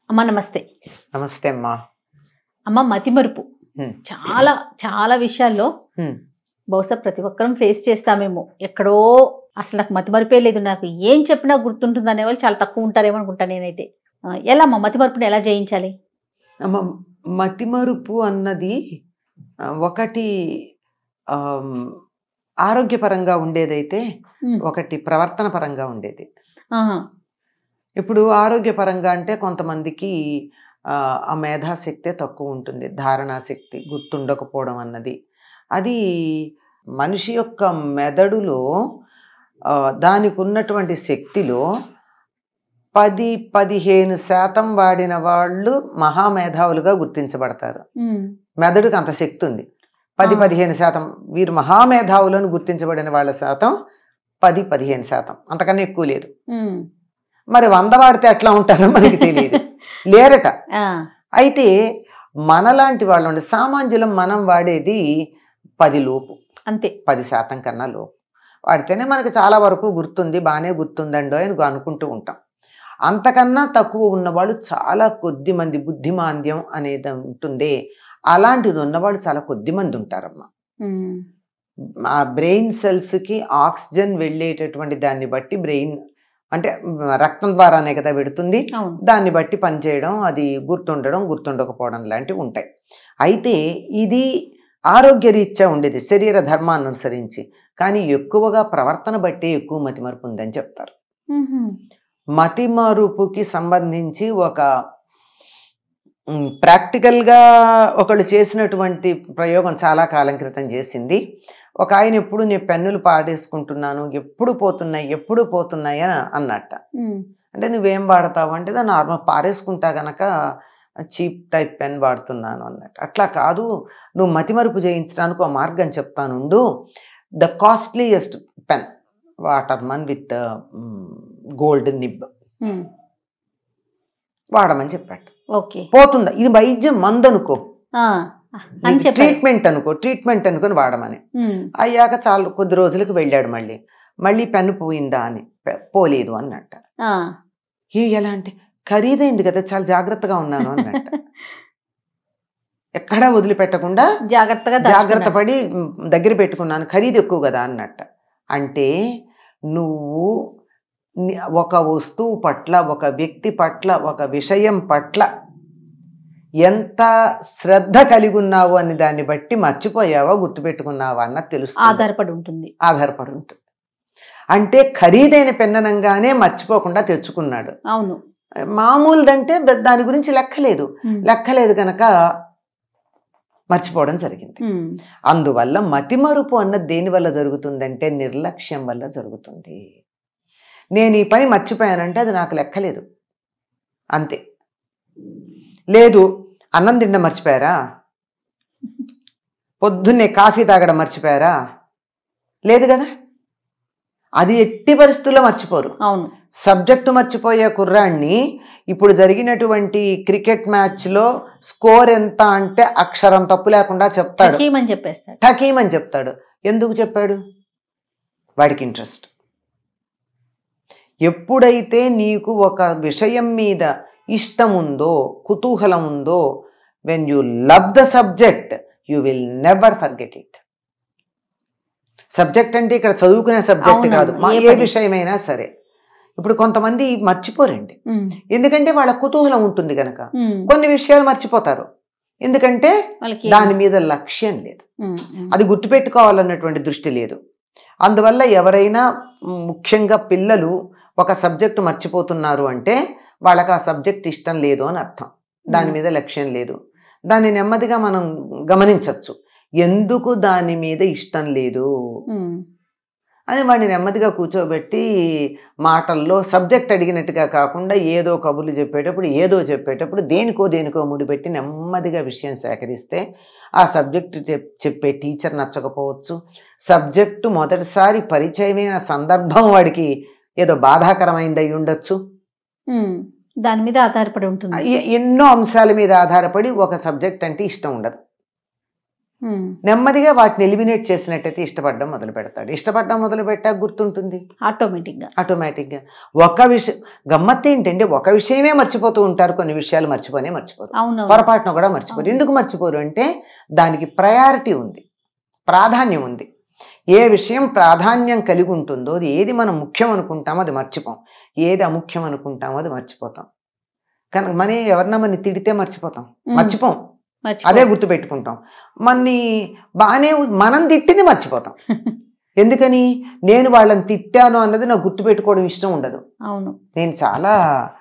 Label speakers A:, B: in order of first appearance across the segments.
A: అమ్మ నమస్తే
B: నమస్తే అమ్మా
A: అమ్మ మతిమరుపు
B: హ్మ్.
A: చాలా చాలా విషయాల్లో
B: హ్మ్.
A: బహుశా ప్రతి ఒక్కరం ఫేస్ చేస్తామేమో ఎక్కడో అసలు నాకు మతిమరుపే లేదు నాకు ఏం చెప్పినా గుర్తుంటుంది అనే వాళ్ళు చాలా తక్కువ ఉంటారేమో అనుకుంటా నేనైతే ఆ, ఎలా అమ్మ మతిమరుపుని ఎలా జయించాలి
B: అమ్మ మతిమరుపు అన్నది ఆ, ఒకటి ఆమ్, ఆరోగ్యపరంగా ఉండేదైతే
A: హ్మ్.
B: ఒకటి ప్రవర్తన పరంగా ఉండేది
A: ఆహా.
B: ఇప్పుడు ఆరోగ్యపరంగా అంటే కొంతమందికి ఆ, ఆ మేధాశక్తే తక్కువ ఉంటుంది ధారణాశక్తి గుర్తుండకపోవడం అన్నది అది మనిషి యొక్క మెదడులో ఆ, దానికి ఉన్నటువంటి శక్తిలో పది పదిహేను శాతం వాడిన వాళ్ళు మహామేధావులుగా గుర్తించబడతారు
A: హ్మ్.
B: మెదడుకి అంత శక్తి ఉంది పది
A: ఆ.
B: పదిహేను శాతం వీరు మహామేధావులను గుర్తించబడిన వాళ్ళ శాతం పది పదిహేను శాతం అంతకన్నా ఎక్కువ లేదు
A: హ్మ్.
B: మరి వంద వాడితే ఎట్లా ఉంటారో మనకి తెలియదు లేరట
A: ఆ.
B: అయితే మనలాంటి వాళ్ళు ఉండే సామాన్యులం మనం వాడేది పది లోపు
A: అంతే
B: పది శాతం కన్నా లోపు వాడితేనే మనకి చాలా వరకు గుర్తుంది బాగానే గుర్తుందండో అని అనుకుంటూ ఉంటాం అంతకన్నా తక్కువ ఉన్నవాళ్ళు చాలా కొద్ది మంది బుద్ధిమాంద్యం అనేది ఉంటుంది అలాంటిది ఉన్నవాళ్ళు చాలా కొద్ది మంది ఉంటారమ్మా
A: హ్మ్.
B: ఆ బ్రెయిన్ సెల్స్కి ఆక్సిజన్ వెళ్ళేటటువంటి దాన్ని బట్టి బ్రెయిన్ అంటే మ్, రక్తం ద్వారానే కదా పెడుతుంది
A: అవును
B: దాన్ని బట్టి పనిచేయడం అది గుర్తుండడం గుర్తుండకపోవడం లాంటివి ఉంటాయి అయితే ఇది ఆరోగ్యరీత్యా ఉండేది శరీర ధర్మాన్ని అనుసరించి కానీ ఎక్కువగా ప్రవర్తన బట్టి ఎక్కువ మతిమరుపు ఉందని చెప్తారు
A: మ్హూ.
B: మతిమరుపుకి సంబంధించి ఒక మ్, ప్రాక్టికల్గా ఒకళ్ళు చేసినటువంటి ప్రయోగం చాలా కాలం క్రితం చేసింది ఒక ఆయన ఎప్పుడు నేను పెన్నులు పాడేసుకుంటున్నాను ఎప్పుడు పోతున్నాయి ఎప్పుడు పోతున్నాయి అని అన్నట్ట
A: హ్మ్.
B: అంటే నువ్వేం వాడతావు అంటే దాన్ని నార్మల్ పారేసుకుంటా గనక చీప్ టైప్ పెన్ వాడుతున్నాను అన్నట్టు అట్లా కాదు నువ్వు మతిమరుపు చేయించడానికి ఒక మార్గం చెప్తానుండు the costliest pen Waterman with gold nib
A: hmm.
B: వాడమని చెప్పాడు
A: ఓకే
B: పోతుందా ఇది వైద్యం మందు అనుకో
A: ఆ. అని చెప్పారు
B: ట్రీట్మెంట్ అనుకో ట్రీట్మెంట్ అనుకొని వాడమని
A: హ్మ్.
B: అయ్యాక చాలా కొద్ది రోజులకు వెళ్ళాడు మళ్ళీ మళ్ళీ పెన్ను పోయిందా అని "పె- పోలేదు అన్నట్ట
A: ఆ.
B: ఏ ఎలా అంటే ఖరీదైంది కదా చాలా జాగ్రత్తగా ఉన్నాను అన్నట్ట ఎక్కడా వదిలిపెట్టకుండా
A: జాగ్రత్తగా
B: జాగ్రత్త
A: దాచుకున్నాడు.
B: పడి మ్, దగ్గర పెట్టుకున్నాను ఖరీదు ఎక్కువ కదా అన్నట్ట అంటే నువ్వు ని- ఒక వస్తువు పట్ల ఒక వ్యక్తి పట్ల ఒక విషయం పట్ల ఎంత శ్రద్ధ కలిగి ఉన్నావు అని దాన్ని బట్టి మర్చిపోయావా గుర్తుపెట్టుకున్నావా అన్నది తెలుస్తుంది
A: ఆధారపడి ఉంటుంది
B: ఆధారపడి ఉంటుంది అంటే ఖరీదైన పెన్ననంగానే మర్చిపోకుండా తెచ్చుకున్నాడు
A: అవును
B: మామూలుదంటే ద- దాని గురించి లెక్కలేదు
A: హ్మ్.
B: లెక్కలేదు కనుక మర్చిపోవడం జరిగింది
A: హ్మ్.
B: అందువల్ల మతిమరుపు అన్నది దేని వల్ల జరుగుతుందంటే నిర్లక్ష్యం వల్ల జరుగుతుంది నేను ఈ పని మర్చిపోయానంటే అది నాకు లెక్కలేదు అంతే లేదు అన్నం తినడం మర్చిపోయారా పొద్దున్నే కాఫీ తాగడం మర్చిపోయారా లేదు కదా అది ఎట్టి పరిస్థితుల్లో మర్చిపోరు
A: అవును
B: సబ్జెక్టు మర్చిపోయే కుర్రాన్ని ఇప్పుడు జరిగినటువంటి క్రికెట్ మ్యాచ్లో స్కోర్ ఎంత అంటే అక్షరం తప్పు లేకుండా చెప్తాడు
A: హకీమని చెప్పేస్తాడు
B: టకీమని చెప్తాడు ఎందుకు చెప్పాడు వాడికి ఇంట్రెస్ట్ ఎప్పుడైతే నీకు ఒక విషయం మీద ఇష్టం ఉందో కుతూహలం ఉందో when you love the subject you will never forget it subject అంటే ఇక్కడ చదువుకునే సబ్జెక్ట్
A: అవునవును,
B: కాదు మా
A: ఏ
B: ఏ
A: పని.
B: విషయమైనా సరే ఇప్పుడు కొంతమంది మర్చిపోరండి
A: హ్మ్.
B: ఎందుకంటే వాళ్ళ కుతూహలం ఉంటుంది కనుక
A: హ్మ్.
B: కొన్ని విషయాలు మర్చిపోతారు ఎందుకంటే
A: వాళ్ళకి
B: దాని మీద లక్ష్యం లేదు
A: హ్మ్. హ్మ్.
B: అది గుర్తుపెట్టుకోవాలన్నటువంటి దృష్టి లేదు అందువల్ల ఎవరైనా మ్, ముఖ్యంగా పిల్లలు ఒక సబ్జెక్టు మర్చిపోతున్నారు అంటే వాళ్ళకి ఆ సబ్జెక్ట్ ఇష్టం లేదు అని అర్థం దాని మీద లక్ష్యం లేదు దాన్ని నెమ్మదిగా మనం గమనించవచ్చు ఎందుకు దాని మీద ఇష్టం లేదు
A: హ్మ్.
B: అని వాడిని నెమ్మదిగా కూర్చోబెట్టి మాటల్లో సబ్జెక్ట్ అడిగినట్టుగా కాకుండా ఏదో కబుర్లు చెప్పేటప్పుడు ఏదో చెప్పేటప్పుడు దేనికో దేనికో ముడిపెట్టి నెమ్మదిగా విషయం సేకరిస్తే ఆ సబ్జెక్టు చెప్- చెప్పే టీచర్ నచ్చకపోవచ్చు సబ్జెక్టు మొదటిసారి పరిచయమైన సందర్భం వాడికి ఏదో బాధాకరమైంది అయి ఉండొచ్చు
A: హ్మ్. దాని మీద ఆధారపడి ఉంటుంది
B: ఎ- ఎన్నో అంశాల మీద ఆధారపడి ఒక సబ్జెక్ట్ అంటే ఇష్టం ఉండదు
A: ఉమ్.
B: నెమ్మదిగా వాటిని ఎలిమినేట్ చేసినట్టయితే ఇష్టపడడం మొదలు పెడతాడు ఇష్టపడడం మొదలు పెట్టాక గుర్తుంటుంది
A: ఆటోమేటిక్ గా
B: ఆటోమేటిక్గా ఒక విషయం గమ్మత్తు ఏంటంటే ఒక విషయమే మర్చిపోతూ ఉంటారు కొన్ని విషయాలు మర్చిపోనే మర్చిపోరు
A: అవును
B: పొరపాటున కూడా మర్చిపోరు
A: అవును.
B: ఎందుకు మర్చిపోరు అంటే దానికి ప్రయారిటీ ఉంది ప్రాధాన్యం ఉంది ఏ విషయం ప్రాధాన్యం కలిగి ఉంటుందో అది ఏది మనం ముఖ్యం అనుకుంటామో అది మర్చిపోం ఏది అముఖ్యం అనుకుంటామో అది మర్చిపోతాం కనుక మన ఎవరన్నా మన తిడితే మర్చిపోతాం మర్చిపోం అదే గుర్తు పెట్టుకుంటాం మన్ని బాగానే ఉ- మనం తిట్టింది మర్చిపోతాం ఎందుకని నేను వాళ్ళని తిట్టాను అన్నది నాకు గుర్తు పెట్టుకోవడం ఇష్టం ఉండదు
A: అవును
B: నేను చాలా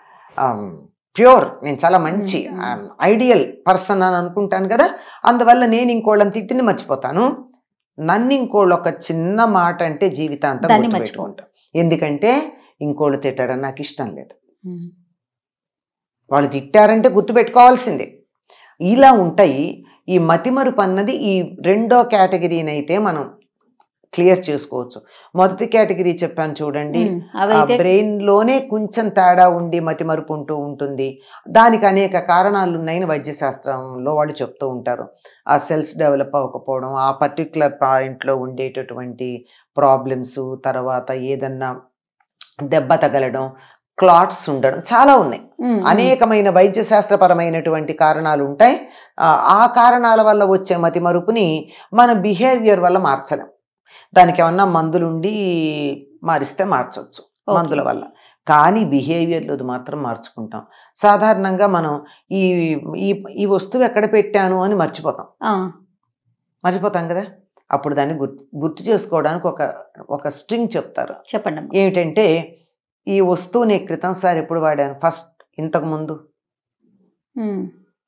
B: ప్యూర్ నేను చాలా మంచి
A: Mm.
B: ఐడియల్ పర్సన్ అని అనుకుంటాను కదా అందువల్ల నేను ఇంకోళ్ళని తిట్టింది మర్చిపోతాను నన్ను ఇంకోళ్ళు ఒక చిన్న మాట అంటే జీవితాంతం
A: దాన్ని
B: గుర్తుపెట్టుకుంటాను ఎందుకంటే ఇంకోళ్ళు తిట్టడం నాకు ఇష్టం లేదు
A: ఉమ్.
B: వాళ్ళు తిట్టారంటే గుర్తుపెట్టుకోవాల్సిందే ఇలా ఉంటాయి ఈ మతిమరుపు అన్నది ఈ రెండో కేటగిరీని అయితే మనం క్లియర్ చేసుకోవచ్చు మొదటి కేటగిరీ చెప్పాను చూడండి
A: ఉమ్.
B: ఆ
A: అవైతే
B: బ్రెయిన్ లోనే కొంచెం తేడా ఉండి మతిమరుపు ఉంటూ ఉంటుంది దానికి అనేక కారణాలు ఉన్నాయని వైద్యశాస్త్రంలో వాళ్ళు చెప్తూ ఉంటారు ఆ సెల్స్ డెవలప్ అవ్వకపోవడం ఆ పర్టికులర్ పాయింట్లో ఉండేటటువంటి ప్రాబ్లమ్స్ తర్వాత ఏదన్నా దెబ్బ తగలడం క్లాట్స్ ఉండడం చాలా ఉన్నాయి
A: ఉమ్, ఉమ్.
B: అనేకమైన వైద్య శాస్త్రపరమైనటువంటి కారణాలు ఉంటాయి ఆ, ఆ కారణాల వల్ల వచ్చే మతిమరుపుని మన బిహేవియర్ వల్ల మార్చలేం దానికి ఏమన్నా మందులుండి మారిస్తే మార్చవచ్చు
A: Okay.
B: మందుల వల్ల కానీ బిహేవియర్లో మాత్రం మార్చుకుంటాం సాధారణంగా మనం ఈ ఈ ఈ వస్తువు ఎక్కడ పెట్టాను అని మర్చిపోతాం
A: ఆ,
B: మర్చిపోతాం కదా అప్పుడు దాన్ని గుర్తు గుర్తు చేసుకోవడానికి ఒక ఒక స్ట్రింగ్ చెప్తారు
A: చెప్పండి అమ్మా
B: ఏమిటంటే ఈ వస్తువుని క్రితం సారి ఎప్పుడు వాడాను ఫస్ట్ ఇంతకు ముందు
A: ఉమ్.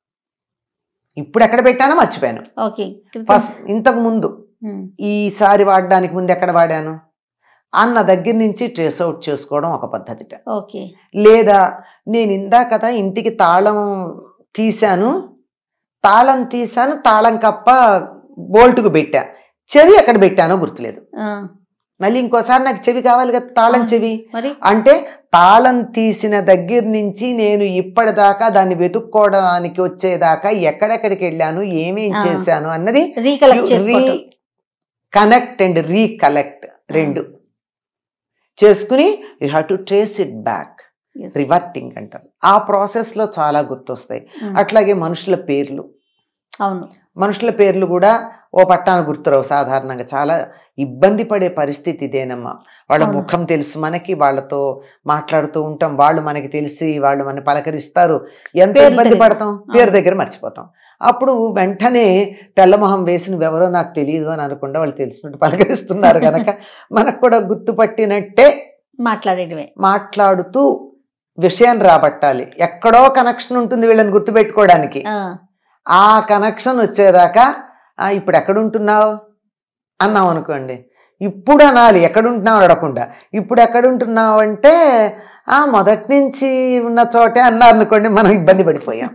B: ఇప్పుడు ఎక్కడ పెట్టానో మర్చిపోయాను
A: ఓకే
B: ఫస్ట్ ఇంతకు ముందు
A: ఉమ్.
B: ఈసారి వాడడానికి ముందు ఎక్కడ వాడాను అన్న దగ్గర నుంచి ట్రేస్ అవుట్ చేసుకోవడం ఒక పద్ధతిట
A: ఓకే
B: లేదా నేను ఇందా కదా ఇంటికి తాళం తీశాను తాళం తీశాను తాళం కప్ప బోల్ట్కు పెట్టా చెవి ఎక్కడ పెట్టానో గుర్తులేదు
A: ఆ,
B: మళ్ళీ ఇంకోసారి నాకు చెవి కావాలి కదా తాళం
A: అవును.
B: చెవి
A: మరి
B: అంటే తాళం తీసిన దగ్గర నుంచి నేను ఇప్పటిదాకా దాన్ని వెతుక్కోవడానికి వచ్చేదాకా ఎక్కడెక్కడికి వెళ్ళాను ఏమేం
A: ఆ.
B: చేశాను అన్నది
A: రీకలెక్ట్ చేసుకోవటం
B: కనెక్ట్ అండ్ రీకలెక్ట్ రెండు చేసుకుని you have to trace it back
A: Yes.
B: Reverting అంటారు ఆ ప్రాసెస్ లో చాలా గుర్తొస్తాయి
A: ఉమ్.
B: అట్లాగే మనుషుల పేర్లు
A: అవును
B: మనుషుల పేర్లు కూడా ఓ పట్టాన గుర్తురావు సాధారణంగా చాలా ఇబ్బంది పడే పరిస్థితి ఇదేనమ్మా వాళ్ళ
A: అవును.
B: ముఖం తెలుసు మనకి వాళ్ళతో మాట్లాడుతూ ఉంటాం వాళ్ళు మనకి తెలిసి వాళ్ళు మన పలకరిస్తారు ఎంత
A: పేర్లు
B: ఇబ్బంది
A: తెలియదు.
B: పడతాం పేరు
A: అవును.
B: దగ్గర మర్చిపోతాం అప్పుడు వెంటనే తెల్లమొహం వేసిన ఎవరో నాకు తెలియదు అని అనకుండా వాళ్ళు తెలిసినట్టు పలకరిస్తున్నారు కనుక మనకు కూడా గుర్తుపట్టినట్టే
A: మాట్లాడేటమే
B: మాట్లాడుతూ విషయం రాబట్టాలి ఎక్కడో కనెక్షన్ ఉంటుంది వీళ్ళని గుర్తుపెట్టుకోవడానికి
A: ఆ,
B: ఆ కనెక్షన్ వచ్చేదాకా "ఆ, ఇప్పుడు ఎక్కడుంటున్నావు అన్నాం అనుకోండి ఇప్పుడు అనాలి ఎక్కడుంటున్నావు అడగకుండా ఇప్పుడు ఎక్కడుంటున్నావు అంటే ఆ మొదటి నుంచి ఉన్న చోటే అన్నారు అనుకోండి మనం ఇబ్బంది పడిపోయాం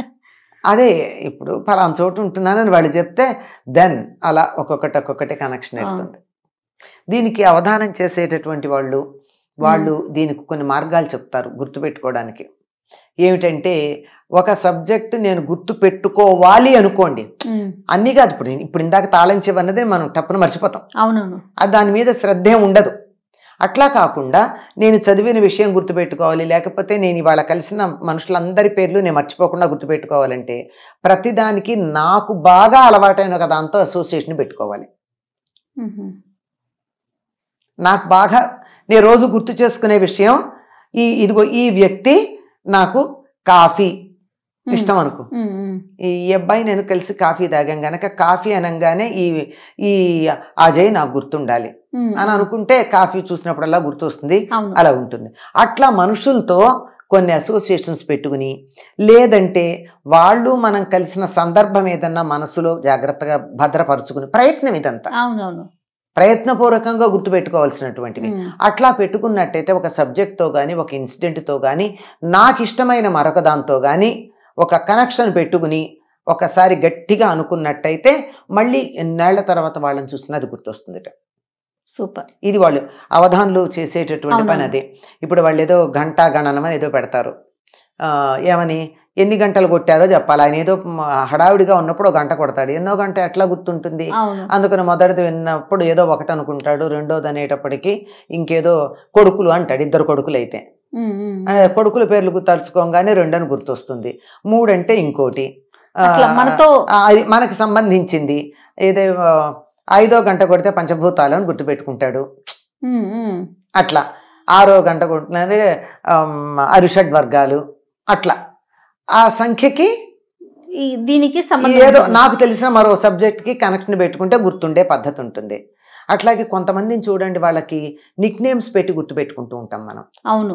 B: అదే ఇప్పుడు ఫలానా చోటు ఉంటున్నానని వాళ్ళు చెప్తే దెన్ అలా ఒక్కొక్కటి ఒక్కొక్కటి కనెక్షన్
A: ఆ.
B: అవుతుంది దీనికి అవధానం చేసేటటువంటి వాళ్ళు వాళ్ళు దీనికి కొన్ని మార్గాలు చెప్తారు గుర్తుపెట్టుకోవడానికి ఏమిటంటే ఒక సబ్జెక్ట్ నేను గుర్తు పెట్టుకోవాలి అనుకోండి
A: ఉమ్.
B: అన్నీ కాదు ఇప్పుడు ఇప్పుడు ఇందాక తాళం చెవి అన్నది మనం తప్పున మర్చిపోతాం
A: అవునవును
B: అది దాని మీద శ్రద్ధే ఉండదు అట్లా కాకుండా నేను చదివిన విషయం గుర్తుపెట్టుకోవాలి లేకపోతే నేను ఇవాళ కలిసిన మనుషులందరి పేర్లు నేను మర్చిపోకుండా గుర్తుపెట్టుకోవాలంటే ప్రతిదానికి నాకు బాగా అలవాటైన ఒక దాంతో అసోసియేషన్ పెట్టుకోవాలి
A: ఉహు.
B: నాకు బాగా నేను రోజు గుర్తు చేసుకునే విషయం ఈ ఇదిగో ఈ వ్యక్తి నాకు కాఫీ
A: ఉమ్.
B: ఇష్టం అనుకో
A: ఉమ్, ఉమ్.
B: ఈ అబ్బాయి నేను కలిసి కాఫీ తాగాం గనక కాఫీ అనగానే ఈ ఈ అజయ్ నాకు గుర్తుండాలి
A: ఉమ్.
B: అని అనుకుంటే కాఫీ చూసినప్పుడల్లా గుర్తొస్తుంది
A: అవును
B: అలా ఉంటుంది అట్లా మనుషులతో కొన్ని అసోసియేషన్స్ పెట్టుకుని లేదంటే వాళ్ళు మనం కలిసిన సందర్భం ఏదన్నా మనసులో జాగ్రత్తగా భద్రపరుచుకుని ప్రయత్నం ఇదంతా
A: అవునవును
B: ప్రయత్నపూర్వకంగా గుర్తుపెట్టుకోవాల్సినటువంటివి
A: ఉమ్.
B: అట్లా పెట్టుకున్నట్టయితే ఒక సబ్జెక్ట్తో కానీ ఒక ఇన్సిడెంట్తో కానీ నాకు ఇష్టమైన మరొక దాంతో కానీ ఒక కనెక్షన్ పెట్టుకుని ఒకసారి గట్టిగా అనుకున్నట్టయితే మళ్ళీ ఎన్నేళ్ల తర్వాత వాళ్ళని చూసినా అది గుర్తొస్తుందిట
A: సూపర్
B: ఇది వాళ్ళు అవధానులు చేసేటటువంటి పని
A: అవునవును.
B: అదే ఇప్పుడు వాళ్ళు ఏదో గంటా గణనం అని ఏదో పెడతారు ఆ, ఏమని ఎన్ని గంటలు కొట్టారో చెప్పాలి ఆయన ఏదో మ- హడావిడిగా ఉన్నప్పుడు ఒక గంట కొడతాడు ఎన్నో గంట ఎట్లా గుర్తుంటుంది
A: అవును
B: అందుకని మొదటిది విన్నప్పుడు ఏదో ఒకటి అనుకుంటాడు రెండోది అనేటప్పటికి ఇంకేదో కొడుకులు అంటాడు ఇద్దరు కొడుకులు అయితే
A: ఉమ్, ఉమ్.
B: ఆ, కొడుకుల పేర్లు గుర్తు తలుచుకోగానే రెండని గుర్తొస్తుంది మూడంటే ఇంకోటి ఆ,
A: అట్లా మనతో
B: ఆ, అది మనకి సంబంధించింది ఏదో ఆ, ఐదో గంట కొడితే పంచభూతాలు అని గుర్తుపెట్టుకుంటాడు
A: ఉమ్, ఉమ్.
B: అట్లా ఆరో గంట కొట్టినది అరిషడ్ వర్గాలు అట్లా ఆ సంఖ్యకి
A: ఈ దీనికి
B: ఏదో
A: సంబంధం
B: నాకు తెలిసిన మరో సబ్జెక్ట్కి కనెక్షన్ పెట్టుకుంటే గుర్తుండే పద్ధతి ఉంటుంది అట్లాగే కొంతమందిని చూడండి వాళ్ళకి నిక్ నేమ్స్ పెట్టి గుర్తుపెట్టుకుంటూ ఉంటాం మనం
A: అవును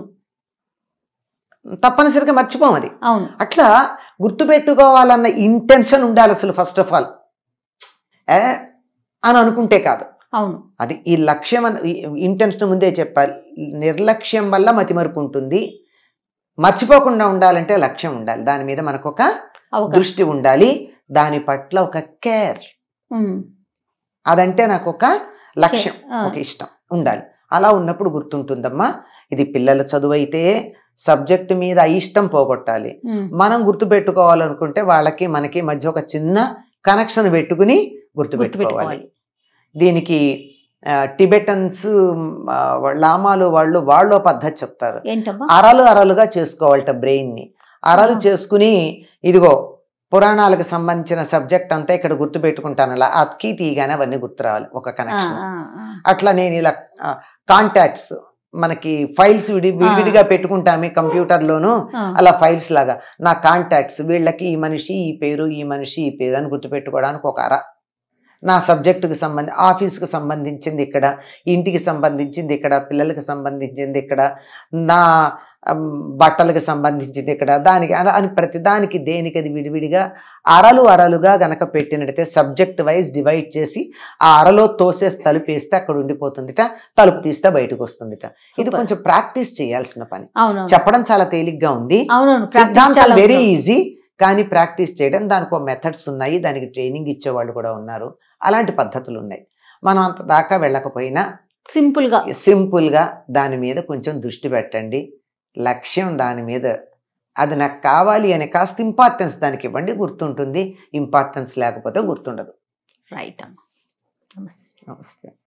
B: తప్పనిసరిగా మర్చిపోం అది
A: అవును
B: అట్లా గుర్తుపెట్టుకోవాలన్న ఇంటెన్షన్ ఉండాలి అసలు ఫస్ట్ ఆఫ్ ఆల్ ఏ అని అనుకుంటే కాదు
A: అవును
B: అది ఈ లక్ష్యం అని ఇంటెన్షన్ ముందే చెప్పాలి నిర్లక్ష్యం వల్ల మతిమరుపు ఉంటుంది మర్చిపోకుండా ఉండాలంటే లక్ష్యం ఉండాలి దాని మీద మనకు ఒక
A: అవకాశం
B: దృష్టి ఉండాలి దాని పట్ల ఒక కేర్
A: ఉమ్.
B: అదంటే నాకు ఒక లక్ష్యం
A: ఆ,
B: ఒక ఇష్టం ఉండాలి అలా ఉన్నప్పుడు గుర్తుంటుందమ్మా ఇది పిల్లల చదువు అయితే సబ్జెక్టు మీద ఇష్టం పోగొట్టాలి
A: ఉమ్.
B: మనం గుర్తుపెట్టుకోవాలనుకుంటే వాళ్ళకి మనకి మధ్య ఒక చిన్న కనెక్షన్ పెట్టుకుని గుర్తుపెట్టుకోవాలి
A: గుర్తుపెట్టుకోవాలి
B: దీనికి ఆ, టిబెటన్స్ ఆ, లామాలు వాళ్ళు వాళ్ళో పద్ధతి చెప్తారు
A: ఏంటమ్మా
B: అరలు అరలుగా చేసుకోవాలట బ్రెయిన్ ని అరలు
A: ఆ.
B: చేసుకుని ఇదిగో పురాణాలకు సంబంధించిన సబ్జెక్ట్ అంతా ఇక్కడ గుర్తు పెట్టుకుంటాను అలా అతికి తీయగానే అవన్నీ గుర్తు రావాలి ఒక
A: ఆ,
B: కనెక్షన్
A: ఆ, ఆ.
B: అట్లా నేను ఇలా కాంటాక్ట్స్ మనకి ఫైల్స్ విడి విడివిడిగా పెట్టుకుంటామే కంప్యూటర్లోను
A: ఆ.
B: అలా ఫైల్స్ లాగా నా కాంటాక్ట్స్ వీళ్ళకి ఈ మనిషి ఈ పేరు ఈ మనిషి ఈ పేరు అని గుర్తుపెట్టుకోవడానికి ఒక అర నా సబ్జెక్టుకి సంబంధి ఆఫీస్కి సంబంధించింది ఇక్కడ ఇంటికి సంబంధించింది ఇక్కడ పిల్లలకి సంబంధించింది ఇక్కడ నా అమ్, బట్టలకు సంబంధించింది ఇక్కడ దానికి అలా అని ప్రతి దానికి దేనికి అది విడివిడిగా అరలు అరలుగా గనక పెట్టినట్టయితే సబ్జెక్ట్ వైజ్ డివైడ్ చేసి ఆ అరలో తోసేసి తలుపు వేస్తే అక్కడ ఉండిపోతుందిట తలుపు తీస్తే బయటకు వస్తుందిట ఇది
A: సూపర్.
B: కొంచెం ప్రాక్టీస్ చేయాల్సిన పని
A: అవునవును
B: చెప్పడం చాలా తేలిగ్గా ఉంది
A: అవునవును practice
B: సిద్ధాంతం
A: చాలా
B: వెరీ
A: అవసరం.
B: ఈజీ కానీ ప్రాక్టీస్ చేయడం దానికి ఒక మెథడ్స్ ఉన్నాయి దానికి ట్రైనింగ్ ఇచ్చేవాళ్ళు కూడా ఉన్నారు అలాంటి పద్ధతులు ఉన్నాయి మనం అంత దాకా వెళ్ళకపోయినా
A: సింపుల్ గా
B: సింపుల్గా దాని మీద కొంచెం దృష్టి పెట్టండి లక్ష్యం దాని మీద అది నాకు కావాలి అనే కాస్త ఇంపార్టెన్స్ దానికి ఇవ్వండి గుర్తుంటుంది ఇంపార్టెన్స్ లేకపోతే గుర్తుండదు
A: రైట్ అమ్మా నమస్తే
B: నమస్తే